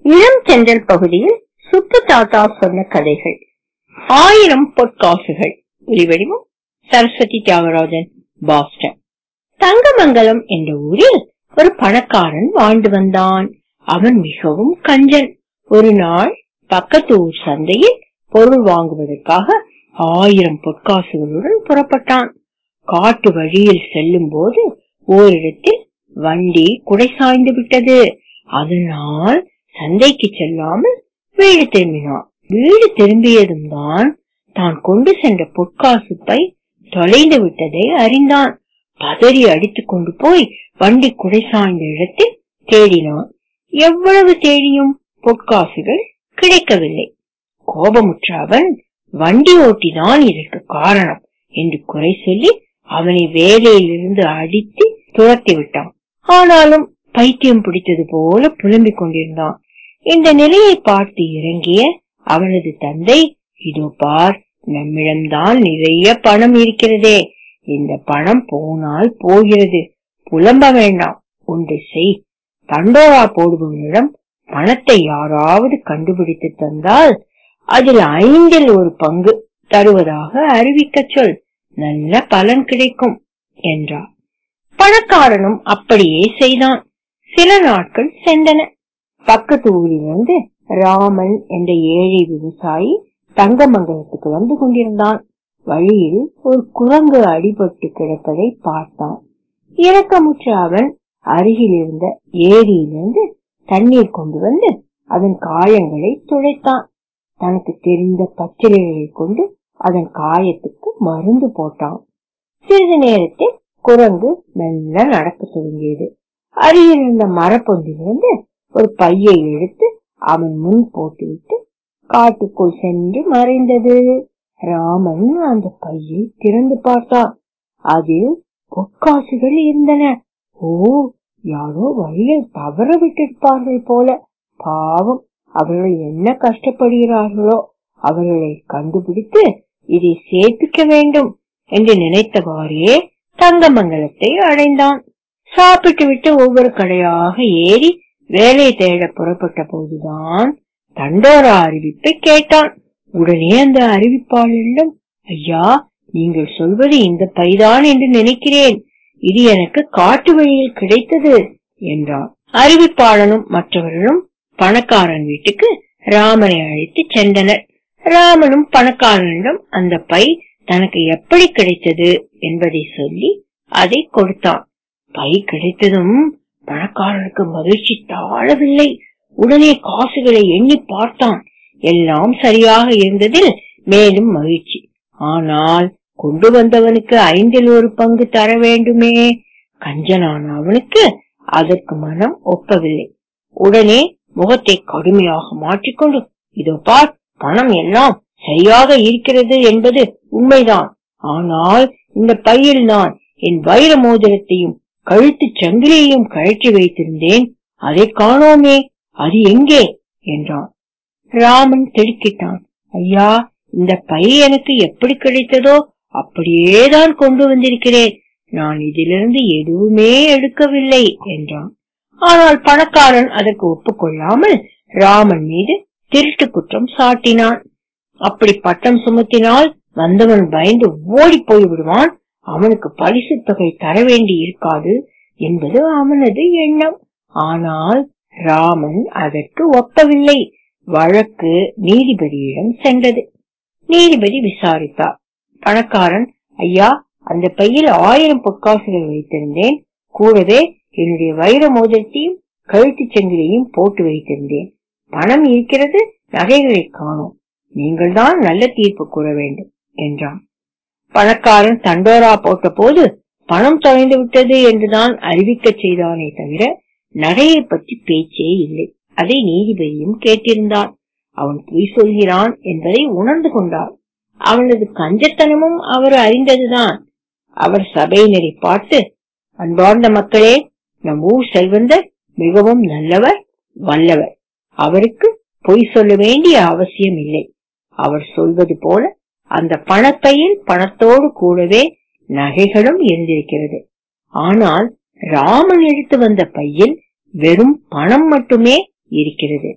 இளம் தென்றல் பகுதியில் சுப்பு தாத்தா சொன்ன கதைகள் ஆயிரம் பொற்காசுகள் ஒலிவடிவம் சரஸ்வதி தியாகராஜன் பாஸ்டன் தங்கமங்கலம் என்ற ஊரில் ஒரு பணக்காரன் வாழ்ந்து வந்தான் அவன் மிகவும் கஞ்சன் ஒரு நாள் பக்கத்து ஊர் சந்தையில் பொருள் வாங்குவதற்காக ஆயிரம் பொற்காசுகளுடன் புறப்பட்டான் காட்டு வழியில் செல்லும் போது ஓரிடத்தில் வண்டி குடை சாய்ந்து விட்டது அதனால் சந்தைக்கு செல்லாமல் வீடு திரும்பினான் வீடு திரும்பியதும் தான் தான் கொண்டு சென்ற பொற்காசு பை தொலைந்து விட்டதை அறிந்தான் பதறி அடித்துக் கொண்டு போய் வண்டி குடை சாய்ந்த இடத்தில் தேடினான் எவ்வளவு தேடியும் பொற்காசுகள் கிடைக்கவில்லை கோபமுற்ற அவன் வண்டி ஓட்டிதான் இதற்கு காரணம் என்று குறை சொல்லி அவனை வேலையிலிருந்து அடித்து துரத்தி விட்டான் ஆனாலும் பைத்தியம் பிடித்தது போல புலம்பிக் கொண்டிருந்தான் இந்த நிலையை பார்த்து இறங்கிய அவனது தந்தை இதோ பார் நம்மிடம்தான் நிறைய பணம் இருக்கிறதே இந்த பணம் போனால் போகிறது புலம்ப வேண்டாம் ஒன்று செய் தண்டோரா போடுபவனிடம் பணத்தை யாராவது கண்டுபிடித்து தந்தால் அதில் ஐந்தில் ஒரு பங்கு தருவதாக அறிவிக்கச் சொல் நல்ல பலன் கிடைக்கும் என்றார் பணக்காரனும் அப்படியே செய்தான் சில நாட்கள் சென்றன பக்கத்து ஊரிலிருந்து ராமன் என்ற ஏழை விவசாயி தங்கமங்கலத்துக்கு வந்து கொண்டிருந்தான் வழியில் ஒரு குரங்கு அடிபட்டு கிடப்பதை பார்த்தான் இரக்கமுற்ற அவன் அருகில் இருந்த ஏரியிலிருந்து தண்ணீர் கொண்டு வந்து அதன் காயங்களை துடைத்தான் தனக்கு தெரிந்த பச்சிலைகளை கொண்டு அதன் காயத்துக்கு மருந்து போட்டான் சிறிது நேரத்தில் குரங்கு மெல்ல நடக்க துவங்கியது அருகில் இருந்த மரப்பொந்திலிருந்து ஒரு பையை எடுத்து அவன் முன் போட்டுவிட்டு காட்டுக்குள் சென்று மறைந்தது ராமன் அந்த பையை திறந்து பார்த்தான் அதில் பொற்காசுகள் இருந்தன ஓ யாரோ வழியில் தவற விட்டிருப்பார்கள் போல பாவம் அவர்கள் என்ன கஷ்டப்படுகிறார்களோ அவர்களை கண்டுபிடித்து இதை சேர்ப்பிக்க வேண்டும் என்று நினைத்தவாறே தங்கமங்கலத்தை அடைந்தான் சாப்பிட்டு விட்டு ஒவ்வொரு கடையாக ஏறி வேலை தேட புறப்பட்ட போதுதான் தண்டோரா அறிவிப்பை கேட்டான் உடனே அந்த அறிவிப்பாளரிடம் ஐயா நீங்கள் சொல்வது இந்த பைதான் என்று நினைக்கிறேன் இது எனக்கு காட்டு வழியில் கிடைத்தது என்றார் அறிவிப்பாளனும் மற்றவர்களும் பணக்காரன் வீட்டுக்கு ராமனை அழைத்து சென்றனர் ராமனும் பணக்காரனிடம் அந்த பை தனக்கு எப்படி கிடைத்தது என்பதை சொல்லி அதை கொடுத்தான் பை கிடைத்ததும் பணக்காரனுக்கு மகிழ்ச்சி தாழவில்லை உடனே காசுகளை எண்ணி பார்த்தான் எல்லாம் சரியாக இருந்ததில் மேலும் மகிழ்ச்சி ஆனால் கொண்டு வந்தவனுக்கு ஐந்தில் ஒரு பங்கு தர வேண்டுமே கஞ்சனான அவனுக்கு அதற்கு மனம் ஒப்பவில்லை உடனே முகத்தை கடுமையாக மாற்றிக்கொண்டு இதோ பார் பணம் எல்லாம் சரியாக இருக்கிறது என்பது உண்மைதான் ஆனால் இந்த பையில் நான் என் வைர மோதிரத்தையும் கழுத்து சங்கிலியையும் கழற்றி வைத்திருந்தேன் அதை காணோமே அது எங்கே என்றான் ராமன் திடுக்கிட்டான் ஐயா இந்த பை எனக்கு எப்படி கிடைத்ததோ அப்படியேதான் கொண்டு வந்திருக்கிறேன் நான் இதிலிருந்து எதுவுமே எடுக்கவில்லை என்றான் ஆனால் பணக்காரன் அதற்கு ஒப்புக்கொள்ளாமல் ராமன் மீது திருட்டு குற்றம் சாட்டினான் அப்படி பட்டம் சுமத்தினால் வந்தவன் பயந்து ஓடி போய் விடுவான் அவனுக்கு பரிசு தொகை தர வேண்டி இருக்காது என்பது அவனது எண்ணம் ஆனால் ராமன் அதற்கு ஒப்பவில்லை வழக்கு நீதிபதியிடம் சென்றது நீதிபதி விசாரித்தார் பணக்காரன் ஐயா அந்த பையில் ஆயிரம் பொற்காசுகள் வைத்திருந்தேன் கூடவே என்னுடைய வைர மோதிரத்தையும் கழுத்து சங்கிலியையும் போட்டு வைத்திருந்தேன் பணம் இருக்கிறது நகைகளை காணோம் நீங்கள் தான் நல்ல தீர்ப்பு கூற வேண்டும் என்றான் பணக்காரன் தண்டோரா போட்ட போது பணம் தொலைந்து விட்டது என்றுதான் அறிவிக்க செய்தானே தவிர நகையை பற்றி பேச்சே இல்லை அதை நீதிபதியும் கேட்டிருந்தார் அவன் பொய் சொல்கிறான் என்பதை உணர்ந்து கொண்டார் அவனது கஞ்சத்தனமும் அவர் அறிந்ததுதான் அவர் சபையினரை பார்த்து அன்பார்ந்த மக்களே நம் ஊர் செல்வந்தர் மிகவும் நல்லவர் வல்லவர் அவருக்கு பொய் சொல்ல வேண்டிய அவசியம் இல்லை அவர் சொல்வது போல அந்த பணப்பையில் பணத்தோடு கூடவே நகைகளும் இருந்திருக்கிறது ஆனால் ராமன் எடுத்து வந்த பையில் வெறும் பணம் மட்டுமே இருக்கிறது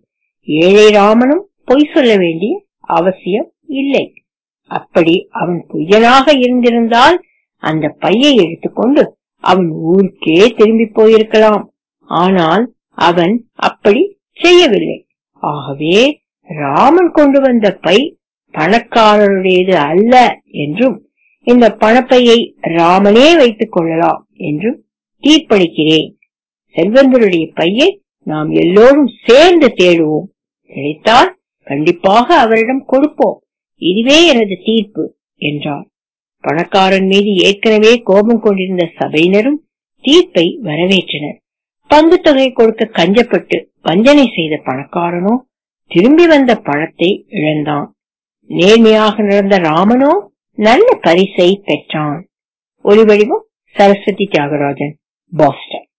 ஏழை ராமனும் பொய் சொல்ல வேண்டிய அவசியம் இல்லை அப்படி அவன் பொய்யனாக இருந்திருந்தால் அந்த பையை எடுத்துக்கொண்டு அவன் ஊருக்கே திரும்பி போயிருக்கலாம் ஆனால் அவன் அப்படி செய்யவில்லை ஆகவே ராமன் கொண்டு வந்த பை பணக்காரருடையது அல்ல என்றும் இந்த பணப்பையை ராமனே வைத்துக் கொள்ளலாம் என்றும் தீர்ப்பளிக்கிறேன் செல்வந்தருடைய பையை நாம் எல்லோரும் சேர்ந்து தேடுவோம் கிடைத்தால் கண்டிப்பாக அவரிடம் கொடுப்போம் இதுவே எனது தீர்ப்பு என்றார் பணக்காரன் மீது ஏற்கனவே கோபம் கொண்டிருந்த சபையினரும் தீர்ப்பை வரவேற்றனர் பங்கு தொகை கொடுக்க கஞ்சப்பட்டு வஞ்சனை செய்த பணக்காரனோ திரும்பி வந்த பணத்தை இழந்தான் நேர்மையாக நடந்த ராமனோ நல்ல பரிசை பெற்றான் ஒளிவடிவம் சரஸ்வதி தியாகராஜன் பாஸ்டன்